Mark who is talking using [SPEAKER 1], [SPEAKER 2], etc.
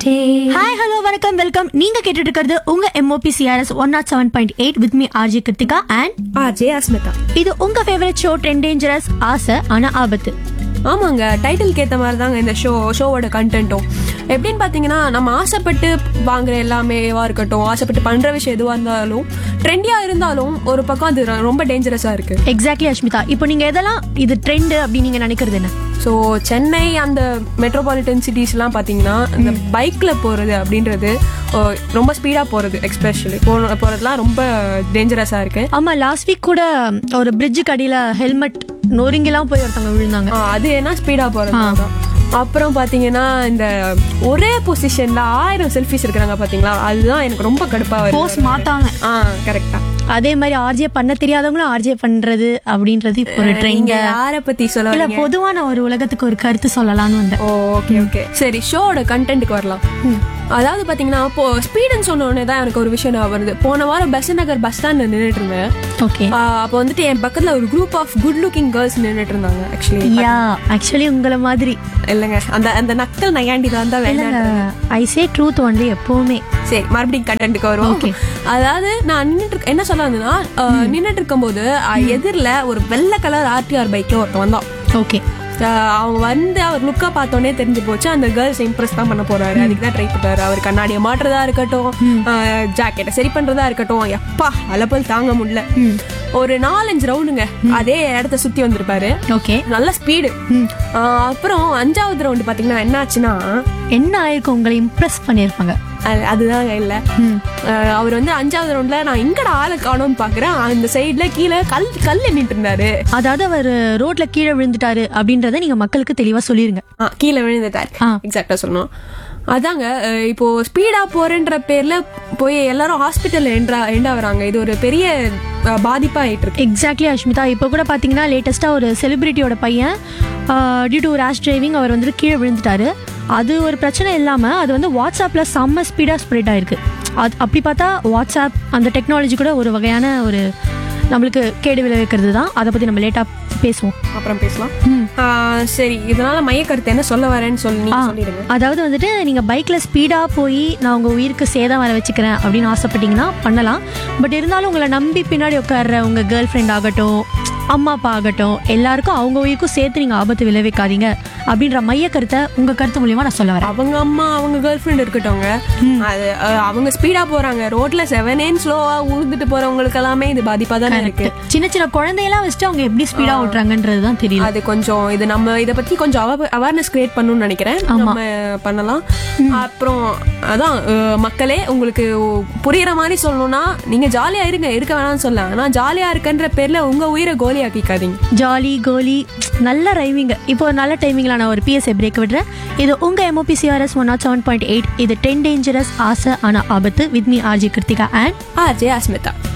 [SPEAKER 1] Hi hello வணக்கம் welcome நீங்க கேட்டுட்டு இருக்கிறது உங்க MOP CRS one nought seven point eight with me RJ Kiruthika and
[SPEAKER 2] RJ Asmitha
[SPEAKER 1] இது உங்க ஃபேவரட் ஷோ டென் டேஞ்சரஸ் ஆசை ஆனா ஆபத்து
[SPEAKER 2] ஆமாங்க டைட்டிலுக்கு ஏற்ற மாதிரி தாங்க இந்த ஷோ ஷோவோட கண்டென்ட்டும் எப்படின்னு பார்த்தீங்கன்னா நம்ம ஆசைப்பட்டு வாங்குற எல்லாமேவா இருக்கட்டும் ஆசைப்பட்டு பண்ணுற விஷயம் எதுவாக இருந்தாலும் ட்ரெண்டியாக இருந்தாலும் ஒரு பக்கம் அது ர- ரொம்ப டேஞ்சரஸாக இருக்குது
[SPEAKER 1] எக்ஸாக்ட்லி அஷ்மிதா இப்போ நீங்க எதெல்லாம் இது ட்ரெண்ட் அப்படின்னு நீங்க நினைக்கிறது என்ன
[SPEAKER 2] ஸோ சென்னை அந்த மெட்ரோபாலிட்டன் சிட்டிஸ்லாம் பார்த்தீங்கன்னா இந்த பைக்கில் போகிறது அப்படின்றது அஹ், ரொம்ப ஸ்பீடாக போகிறது எக்ஸ்பெஷலி போன போகிறதுலாம் ரொம்ப டேஞ்சரஸாக இருக்குது
[SPEAKER 1] ஆமா லாஸ்ட் வீக் கூட ஒரு பிரிட்ஜுக்கு அடியில ஹெல்மெட் நொறுங்கிலாம் போய் ஒருத்தவங்க விழுந்தாங்க
[SPEAKER 2] அது என்ன ஸ்பீடாக போகிறது அப்புறம் பார்த்தீங்கன்னா இந்த ஒரே பொசிஷனில் ஆயிரம் செல்ஃபிஸ் இருக்கிறாங்க பார்த்தீங்களா அதுதான் எனக்கு ரொம்ப கடுப்பாக வருது
[SPEAKER 1] போஸ் மாத்தாம
[SPEAKER 2] ஆ கரெக்டா
[SPEAKER 1] அதே மாதிரி ஆர்ஜே பண்ண தெரியாதவங்களும் ஆர்ஜே பண்றது அப்படின்றது இப்போ ஒரு ட்ரெண்ட்
[SPEAKER 2] நீங்க யாரை பத்தி சொல்ல
[SPEAKER 1] இல்ல
[SPEAKER 2] வரீங்க
[SPEAKER 1] பொதுவான ஒரு உலகத்துக்கு ஒரு கருத்து சொல்லலாம்னு வந்தேன்
[SPEAKER 2] ஓகே ஓகே சரி ஷோவோட கண்டென்ட்டுக்கு வரலாம் அதாவது பாத்தீங்கன்னா இப்போ ஸ்பீடுன்னு சொன்ன உடனே தான் எனக்கு ஒரு விஷயம் ஞாபகம் வருது போன வாரம் பெசன் நகர் பஸ் ஸ்டாண்ட்ல நின்றுட்டு இருந்தேன்
[SPEAKER 1] ஓகே
[SPEAKER 2] ஆ, அப்போ வந்துட்டு என் பக்கத்துல ஒரு group of good looking girls நின்றுட்டு இருந்தாங்க ஆக்சுவலி
[SPEAKER 1] யா ஆக்சுவலி உங்களை மாதிரி
[SPEAKER 2] இல்லைங்க அந்த அந்த நக்கல் நையாண்டி தான் தான் வேண்டாம்
[SPEAKER 1] ஐ சே ட்ரூத் ஒன்லி எப்பவுமே
[SPEAKER 2] சரி மறுபடியும் கண்டென்ட்டுக்கு வருவோம்
[SPEAKER 1] Okay.
[SPEAKER 2] அதாவது நான் நின்னுட்டு இருக்க- என்ன சொல்ல வந்தேன்னா நின்றுட்டு இருக்கும்போது எதிரில் ஒரு வெள்ளை கலர் ஆர்டிஆர் பைக்ல ஒருத்தன் வந்தான்
[SPEAKER 1] ஓகே
[SPEAKER 2] ஆஹ் அவங்க வந்து அவர் லுக்கை பார்த்தோன்னே தெரிஞ்சு போச்சு அந்த கேர்ள்ஸ் இம்ப்ரெஸ் தான் பண்ண போறாரு அதுக்கு தான் ட்ரை பண்றாரு அவர் கண்ணாடியை மாட்டுறதா இருக்கட்டும் ஜாக்கெட்டை சரி பண்றதா இருக்கட்டும் எப்பா அலப்பல் தாங்க முடியல ஒரு நாலஞ்சு ரவுண்டுங்க அதே இடத்த சுத்தி வந்திருப்பாரு
[SPEAKER 1] ஓகே
[SPEAKER 2] நல்ல ஸ்பீடு அப்புறம் அஞ்சாவது ரவுண்டு பாத்தீங்கன்னா என்ன ஆச்சுன்னா
[SPEAKER 1] என்ன ஆயிருக்கும் உங்களை இம்ப்ரெஸ் பண்ணியிருப்பாங்க
[SPEAKER 2] அது- அதுதாங்க இல்ல ஆஹ் அவர் வந்து அஞ்சாவது ரவுண்ட்ல நான் எங்கடா ஆளை காணோம்னு பாக்குறேன் அந்த சைடுல கீழே கல் கல் எண்ணிட்டு இருந்தாரு
[SPEAKER 1] அதாவது அவர் ரோட்ல கீழே விழுந்துட்டாரு அப்படின்றத நீங்க மக்களுக்கு தெளிவா சொல்லிருங்க
[SPEAKER 2] ஆ, கீழே விழுந்துட்டார்
[SPEAKER 1] ஆ.
[SPEAKER 2] எக்ஸாக்டா சொல்லணும் அதாங்க அஹ், இப்போ ஸ்பீடா போறேன்ற பேர்ல போய் எல்லாரும் ஹாஸ்பிட்டல் எண்டா எண்டா வராங்க இது ஒரு பெரிய அஹ், பாதிப்பா ஆயிட்டு இருக்கு
[SPEAKER 1] எக்ஸாக்ட்லி அஷ்மிதா இப்போ கூட பார்த்தீங்கன்னா லேட்டஸ்ட்டாக ஒரு செலிபிரிட்டியோட பையன் டியூ டு ரேஷ் டிரைவிங் அவர் வந்துட்டு கீழே விழுந்துட்டாரு அது ஒரு பிரச்சனை இல்லாமல் அது வந்து வாட்ஸ்அப்பில் செம்ம ஸ்பீடாக ஸ்ப்ரெட் ஆயிருக்கு அது அப்படி பார்த்தா வாட்ஸ்அப் அந்த டெக்னாலஜி கூட ஒரு வகையான ஒரு நம்மளுக்கு கேடு விளைவிக்கிறது தான் அதை பற்றி நம்ம லேட்டாக பேசுவோம்
[SPEAKER 2] அப்புறம் பேசலாம் ஆ, சரி இதனால மைய கருத்து என்ன சொல்ல வரேன்னு சொல்லி நீங்க சொல்லிடுங்க
[SPEAKER 1] அதாவது வந்துட்டு நீங்கள் பைக்கில் ஸ்பீடாக போய் நான் உங்கள் உயிருக்கு சேதம் வர வச்சுக்கிறேன் அப்படின்னு ஆசைப்பட்டீங்கன்னா பண்ணலாம் பட் இருந்தாலும் உங்களை நம்பி பின்னாடி உட்கார்ற உங்கள் கேர்ள் ஃப்ரெண்ட் ஆகட்டும் அம்மா அப்பா ஆகட்டும் எல்லாருக்கும் அவங்க உயிருக்கும் சேர்த்து நீங்கள் ஆபத்து விளைவிக்காதீங்க அப்படின்ற மைய கருத்தை உங்கள் கருத்து மூலியமா நான் சொல்ல வரேன்
[SPEAKER 2] அவங்க அம்மா அவங்க கேர்ள் ஃப்ரெண்ட் இருக்கட்டவங்க அது அஹ், அவங்க ஸ்பீடா போறாங்க ரோட்ல செவனேன்னு ஸ்லோவா ஊர்ந்துட்டு போறவங்களுக்கு எல்லாமே இது பாதிப்பா தானே இருக்கு
[SPEAKER 1] சின்ன சின்ன குழந்தையெல்லாம் வச்சுட்டு அவங்க எப்படி ஸ்பீடாக ஓட்டுறாங்கன்றது தான் தெரியும்
[SPEAKER 2] அது கொஞ்சம் இது நம்ம இத பத்தி கொஞ்சம் அவேர்னஸ் கிரியேட் பண்ணணும்னு நினைக்கிறேன் நம்ம பண்ணலாம் அப்புறம் அதான் அஹ், மக்களே உங்களுக்கு புரியுற மாதிரி சொல்லணும்னா நீங்க ஜாலியா இருங்க இருக்க வேணாம்னு சொல்ல ஆனா ஜாலியா இருக்கன்ற பேர்ல உங்க உயிரை கோலி ஆக்கிக்காதீங்க
[SPEAKER 1] ஜாலி கோலி நல்ல ரைமிங் இப்போ ஒரு நல்ல டைமிங்கில் நான் ஒரு பிஎஸ்ஐ பிரேக் விடுறேன் இது உங்கள் MOP CRS one nought seven point eight இது டென் டேஞ்சரஸ் ஆசை ஆன ஆபத்து with me RJ Kiruthika and
[SPEAKER 2] RJ Asmita